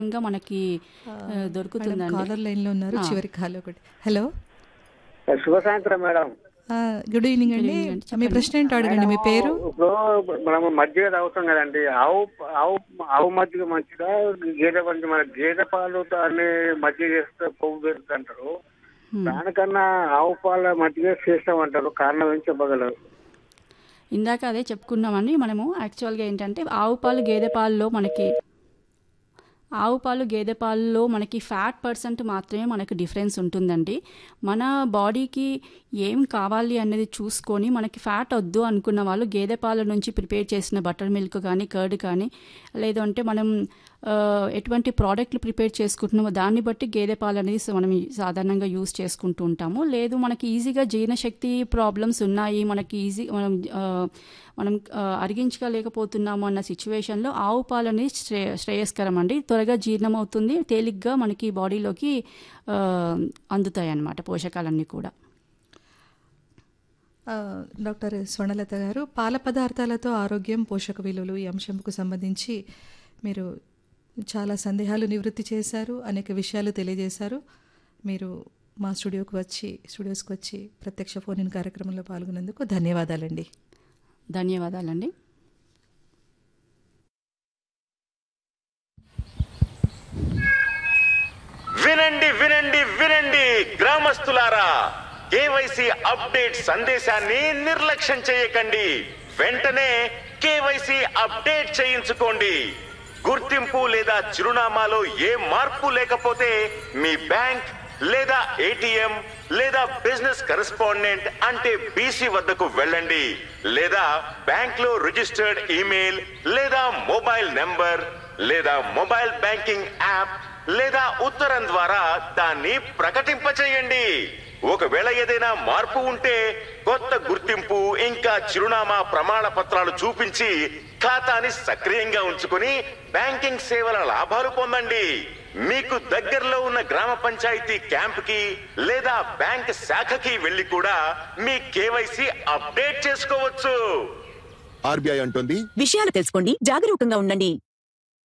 ఇంకా మనకి ఆ, మేడం దొరుకుతుందండి కాలర్ లైన్ లో ఉన్నారు ఆ. చివరి కాల్ ఒకటి హలో శుభ సాయంత్రం మేడం ఆ, గుడ్ ఈవినింగ్ అండి ఈవినింగ్ అండి. మీ ప్రశ్న ఏంటో అడగండి మీ పేరు ఇప్పుడు మనం మజ్జిగ తాగుతాం కదండి ఆవు ఆవు ఆవు మజ్జిగ మంచిదా గేదె మజ్జిగ మన గేదె పాలు అనే మజ్జిగ చేస్తే కొవ్వు పెరుగుతుంది అంటారు హ్మ్. దానికన్నా ఆవు పాల మజ్జిగ చేస్తామంటారు కారణం ఏం చెప్పగలరు ఇందాక అదే చెప్పుకున్నామండి మనము యాక్చువల్గా ఏంటంటే ఆవు పాలు గేదె పాలలో మనకి ఆవు పాలు గేదె పాలలో మనకి ఫ్యాట్ పర్సెంట్ మాత్రమే మనకి డిఫరెన్స్ ఉంటుందండి మన బాడీకి ఏం కావాలి అనేది చూసుకొని మనకి ఫ్యాట్ వద్దు అనుకున్న వాళ్ళు గేదె పాల నుంచి ప్రిపేర్ చేసిన బటర్ మిల్క్ కానీ కర్డ్ కానీ లేదంటే మనం ఆ, ఎటువంటి ప్రోడక్ట్లు ప్రిపేర్ చేసుకుంటున్నామో దాన్ని బట్టి గేదె పాలు అనేది స- మనం సాధారణంగా యూస్ చేసుకుంటూ ఉంటాము లేదు మనకి ఈజీగా జీర్ణశక్తి ప్రాబ్లమ్స్ ఉన్నాయి మనకి ఈజీ మనం ఆ, మనం ఆ, అరిగించలేకపోతున్నాము అన్న సిచ్యువేషన్లో ఆవు పాలు అనేది శ్రే శ్రేయస్కరం అండి త్వరగా జీర్ణం అవుతుంది తేలిగ్గా మనకి బాడీలోకి ఆ, అందుతాయి అన్నమాట పోషకాలన్నీ కూడా ఆ, డాక్టర్ స్వర్ణలత గారు పాల పదార్థాలతో ఆరోగ్యం పోషక విలువలు ఈ అంశంకు సంబంధించి మీరు చాలా సందేహాలు నివృత్తి చేశారు అనేక విషయాలు తెలియజేశారు మీరు మా స్టూడియోకి వచ్చి స్టూడియోస్కి వచ్చి ప్రత్యక్ష ఫోన్ ఇన్ కార్యక్రమంలో పాల్గొన్నందుకు ధన్యవాదాలండి ధన్యవాదాలండి వినండి వినండి వినండి గ్రామస్తులారా కేవైసీ అప్డేట్ సందేశాన్ని నిర్లక్ష్యం చేయకండి వెంటనే కేవైసీ అప్డేట్ చేయించుకోండి గుర్తింపు లేదా చిరునామాలో ఏ మార్పు లేకపోతే మీ బ్యాంక్ లేదా ఏటీఎం లేదా బిజినెస్ కరెస్పాండెంట్ అంటే బీసీ వద్దకు వెళ్ళండి లేదా బ్యాంక్ లో రిజిస్టర్డ్ ఈమెయిల్ లేదా మొబైల్ నెంబర్ లేదా మొబైల్ బ్యాంకింగ్ యాప్ లేదా ఉత్తరం ద్వారా దాన్ని ప్రకటింపచేయండి ఒకవేళ ఏదైనా మార్పు ఉంటే కొత్త గుర్తింపు ఇంకా చిరునామా ప్రమాణ పత్రాలు చూపించి ఖాతాని సక్రియంగా ఉంచుకుని బ్యాంకింగ్ సేవల లాభాలు పొందండి మీకు దగ్గరలో ఉన్న గ్రామ పంచాయతీ క్యాంప్ కి లేదా బ్యాంక్ శాఖకి వెళ్లి కూడా మీ కేవైసీ అప్డేట్ చేసుకోవచ్చు ఆర్బీఐ అంటుంది విషయాలు తెలుసుకోండి జాగరూకంగా ఉండండి